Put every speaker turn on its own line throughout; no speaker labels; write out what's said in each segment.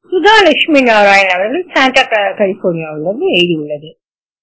சுதா லட்சுமி நாராயண் அவர்கள் Santa Clara கலிபோர்னியாவிலிருந்து எழுதியுள்ளது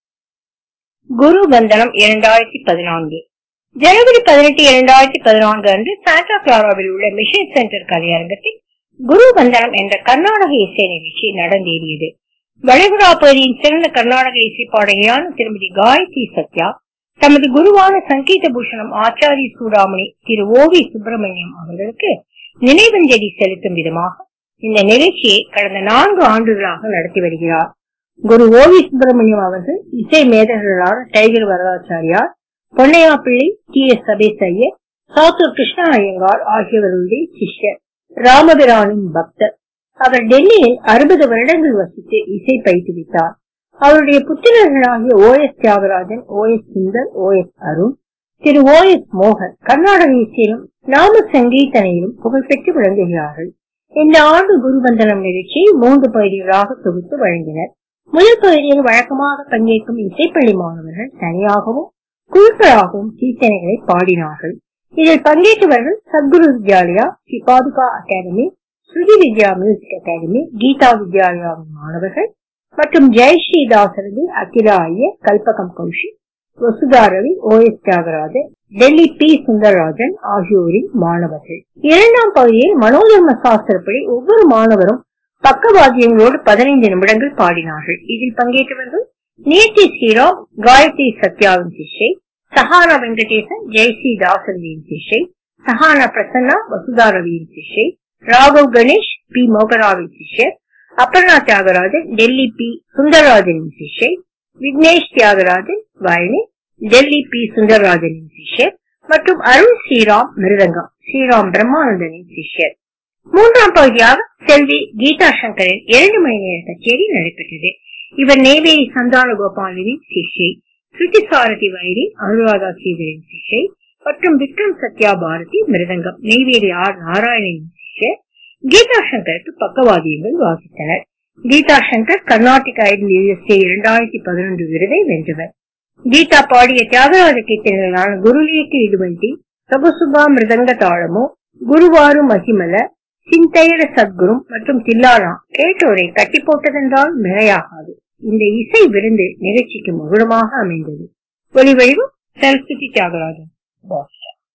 குரு வந்தனம் இரண்டாயிரத்தி பதினான்கு ஜனவரி பதினெட்டு இரண்டாயிரத்தி பதினான்கு அன்று சாண்டா கிளாராவில் உள்ள மிஷன் சென்டர் கலையரங்கத்தில் குரு வந்தனம் என்ற கர்நாடக இசை நிகழ்ச்சி நடந்தேறியது வளைகுடா பகுதியின் சிறந்த கர்நாடக இசை பாடகியான திருமதி காயத்ரி சத்யா தமது குருவான சங்கீத பூஷணம் ஆச்சாரிய சூடாமணி திரு ஓவி சுப்பிரமணியம் அவர்களுக்கு நினைவஞ்சலி செலுத்தும் விதமாக இந்த நிகழ்ச்சியை கடந்த நான்கு ஆண்டுகளாக நடத்தி வருகிறார் குரு ஓவி சுப்பிரமணியம் அவர்கள் இசை மேதகர்களான tiger Varadachariar Ponnaiah Pillai T S Sabesa Iyer Sattur Krishna Iyengar ஆகியோருடைய சிஷ்யர் ராமபிரானின் பக்தர் அவர் டெல்லியில் அறுபது வருடங்கள் வசித்து இசை பயிற்றுவித்தார் அவருடைய புத்திரர்களாகிய O S Thyagarajan O S Sundar O S Arun Thiru O S மோகன் கர்நாடக இசையிலும் நாம சங்கீதனையிலும் புகழ்பெற்று விளங்குகிறார்கள் இந்த ஆண்டு குருவந்தனம் நிகழ்ச்சியை மூன்று பகுதிகளாக தொகுத்து வழங்கினர் முதல் பகுதியில் வழக்கமாக பங்கேற்கும் இசைப்பள்ளி மாணவர்கள் தனியாகவும் குழுக்களாகவும் கீர்த்தனைகளை பாடினார்கள் இதில் பங்கேற்றவர்கள் Sadhguru Vidyalaya Sri Paduka academy Shruti Vidya music academy Geetha வித்யாலயாவின் மாணவர்கள் மற்றும் Jayashree Dasarathi Akhila Iyer Kalpagam Kaushik Vasudha Ravi O S Thyagarajan Delhi P Sundararajan ஆகியோரின் மாணவர்கள் இரண்டாம் பகுதியில் மனோதர்ம சாஸ்திரப்படி ஒவ்வொரு மாணவரும் பக்கவாத்தியங்களோடு பதினைந்து நிமிடங்கள் பாடினார்கள் இதில் பங்கேற்றவர்கள் நேத்தி ஸ்ரீராம் காயத்ரி சத்யாவின் சிஷ்யை சஹானா வெங்கடேசன் ஜெயஸ்ரீ தாசரதியின் சிஷ்யை சஹானா பிரசன்னா வசுதா ரவியின் சிஷ்யை ராகவ் கணேஷ் பி மோகராவின் சிஷ்யர் அபர்ணா தியாகராஜன் டெல்லி பி சுந்தரராஜனின் சிஷ்யை விக்னேஷ் தியாகராஜன் வயலின் டெல்லி பி சுந்தரராஜனின் சிஷ்யர் மற்றும் அருண் ஸ்ரீராம் மிருதங்கம் ஸ்ரீராம் பிரம்மானந்தனின் சிஷ்யர் மூன்றாம் பகுதியாக செல்வி கீதா சங்கரின் இரண்டு மணி நேர கச்சேரி நடைபெற்றது இவர் நெய்வேலி சந்தான கோபாலனின் சிஷ்யை ஸ்ருதி சாரதி வயலி அனுராதா ஸ்ரீதரின் சிஷ்யை மற்றும் விக்ரம் சத்யா பாரதி மிருதங்கம் நெய்வேலி ஆர் நாராயணனின் சிஷ்யர் கீதா சங்கருக்கு பக்கவாதியங்கள் வாசித்தனர் Geetha Shankar Carnatic idol USA இரண்டாயிரத்தி பதினொன்று விருதை வென்றவர் கீதா பாடிய தியாகராஜ கீர்த்தனைகளான குருலேக்கு இடுவண்டி சபசுபா மிருதங்க தாளமோ குருவாரு மகிமல சிந்தையர சத்குரும் மற்றும் தில்லானா கேட்டோரை கட்டி போட்டதென்றால் மிகையாகாது இந்த இசை விருந்து நிகழ்ச்சிக்கு மகுடமாக அமைந்தது ஒளிவடிவம் சரஸ்வதி தியாகராஜன் பாஸ்